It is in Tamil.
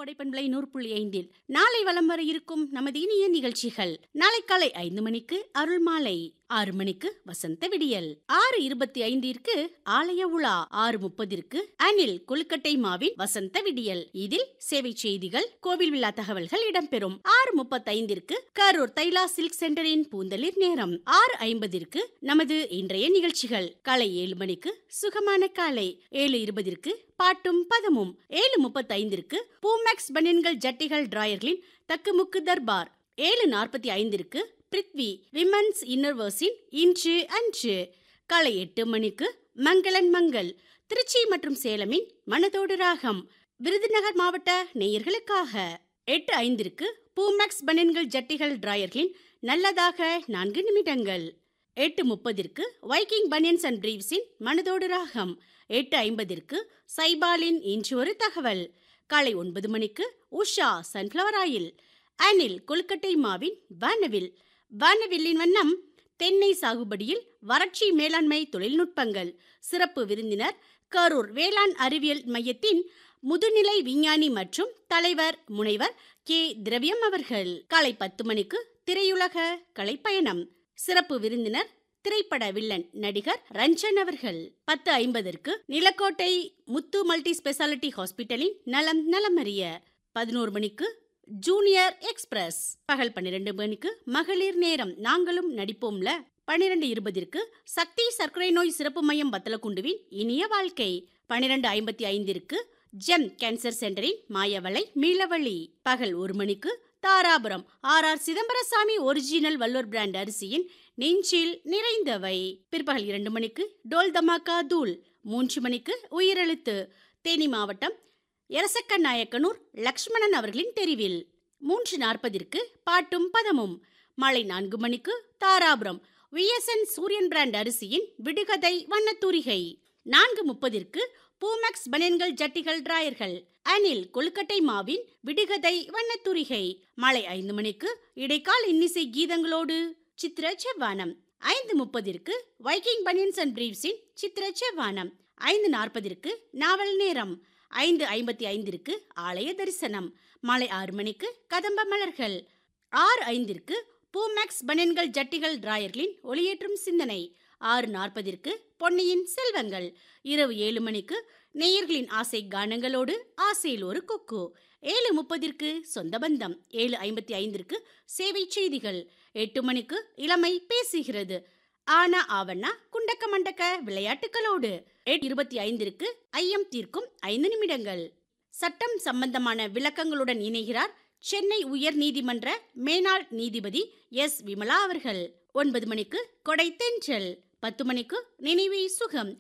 கொடைப்பண்பலை நூறு புள்ளி ஐந்தில் நாளை வலம் வர இருக்கும் நமது இனிய நிகழ்ச்சிகள் நாளை காலை ஐந்து மணிக்கு அருள் மாலை ஆறு மணிக்கு வசந்த விடியல் ஆறு இருபத்தி ஐந்திற்கு ஆலய உலா ஆறு முப்பதிற்கு அனில் கொழுக்கட்டை மாவின் வசந்த விடியல் இதில் சேவை செய்திகள் கோவில் விழா தகவல்கள் இடம்பெறும் ஆறு முப்பத்தைந்திற்கு கரூர் தைலா சில்க் சென்டரின் பூந்தளிர் நேரம் ஆறு ஐம்பதிற்கு நமது இன்றைய நிகழ்ச்சிகள் காலை ஏழு மணிக்கு சுகமான காலை ஏழு இருபதிற்கு பாட்டும் பதமும் ஏழு முப்பத்தைந்திற்கு பூமேக்ஸ் பனியன்கள் ஜட்டிகள் டிராயர்களின் தக்குமுக்கு தர்பார் ஏழு நாற்பத்தி ஐந்திற்கு பிரித்வி விமன்ஸ் இன்னர்வர்ஸின் இன்று அன்று காலை எட்டு மணிக்கு மங்களன் மங்கள் திருச்சி மற்றும் சேலமின் மனதோடு ராகம் விருதுநகர் மாவட்ட நேயர்களுக்காக எட்டு ஐந்திற்கு பூமேக்ஸ் பனியன்கள் ஜட்டிகள் டிராயர்களின் நல்லதாக நான்கு நிமிடங்கள் எட்டு முப்பதிற்கு வைக்கிங் பனியன்ஸ் அண்ட் பிரீவ்ஸின் மனதோடு ராகம் எட்டு ஐம்பதிற்கு சைபாலின் இன்று ஒரு தகவல் காலை ஒன்பது மணிக்கு உஷா சன்ஃப்ளவர் ஆயில் அனில் கொழுக்கட்டை மாவின் வானவில் வானவில்லின் வண்ணம் தென்னை சாகுபடியில் வறட்சி மேலாண்மை தொழில்நுட்பங்கள் சிறப்பு விருந்தினர் கரூர் வேளாண் அறிவியல் மையத்தின் முதுநிலை விஞ்ஞானி மற்றும் தலைவர் முனைவர் கே திரவியம் அவர்கள் காலை பத்து மணிக்கு திரையுலக கலைப்பயணம் சிறப்பு விருந்தினர் திரைப்பட வில்லன் நடிகர் ரஞ்சன் அவர்கள் பத்து ஐம்பதற்கு நிலக்கோட்டை முத்து மல்டி ஸ்பெஷாலிட்டி ஹாஸ்பிட்டலின் நலம் நலமறிய பதினோரு மணிக்கு ஜூனியர் எக்ஸ்பிரஸ் பகல் பன்னிரண்டு மணிக்கு மகளிர் நேரம் நாங்களும் நடிப்போம்ல பன்னிரண்டு இருபதிற்கு சக்தி சர்க்கரை நோய் சிறப்பு மையம் வத்தலக்குண்டுவின் இனிய வாழ்க்கை பன்னிரண்டு ஐம்பத்தி ஐந்திற்கு ஜெம் கேன்சர் சென்டரின் மாயவளை மீளவழி பகல் ஒரு மணிக்கு Dharapuram R R Chidambarasamy original Vallur brand அரிசியின் நெஞ்சில் நிறைந்தவை பிற்பகல் இரண்டு மணிக்கு டோல் தமாக்கா தூள் மூன்று மணிக்கு உயிரெழுத்து தேனி மாவட்டம் எரசக்க நாயக்கனூர் லக்ஷ்மணன் அவர்களின் தெரிவில் மூன்று நாற்பதிற்கு பாட்டும் பதமும் மாலை நான்கு மணிக்கு தாராபுரம் விஎஸ்என் சூரியன் பிராண்ட் அரிசியின் விடுகதை வண்ணத்தூரிகை நான்கு முப்பதிற்கு பூமேக்ஸ் பனியன்கள் ஜட்டிகள் டிராயர்கள் அனில் கொழுக்கட்டை மாவின் விடுகதை வண்ணத்துரிகை மாலை ஐந்து மணிக்கு இடைக்கால் இன்னிசை கீதங்களோடு சித்திர செவ்வானம் ஐந்து முப்பதிற்கு வைக்கிங் பனியன்ஸ் அண்ட் பிரீவ்ஸின் சித்திர செவ்வானம் ஐந்து நாற்பதிற்கு நாவல் நேரம் ஐந்து ஐம்பத்தி ஐந்திற்கு ஆலய தரிசனம் மாலை ஆறு மணிக்கு கதம்ப மலர்கள் ஆறு ஐந்திற்கு பூமேக்ஸ் பனியன்கள் ஜட்டிகள் டிராயர்களின் ஒளியேற்றும் சிந்தனை ஆறு நாற்பதிற்கு பொன்னியின் செல்வங்கள் இரவு ஏழு மணிக்கு நேயர்களின் ஆசை கானங்களோடு ஆசையில் ஒரு கொக்கு ஏழு முப்பதிற்கு சொந்த பந்தம் ஏழு ஐம்பத்தி ஐந்திற்கு சேவை செய்திகள் எட்டு மணிக்கு இளமை பேசுகிறது ஆனா ஆவண்ணா குண்டக்க மண்டக்க விளையாட்டுகளோடு எட்டு இருபத்தி ஐந்திற்கு ஐயம் தீர்க்கும் ஐந்து நிமிடங்கள் சட்டம் சம்பந்தமான விளக்கங்களுடன் இணைகிறார் சென்னை உயர் நீதிமன்ற மேனாள் நீதிபதி எஸ் விமலா அவர்கள் ஒன்பது மணிக்கு கொடை தென்றல் பத்து மணிக்கு நினைவே சுகம்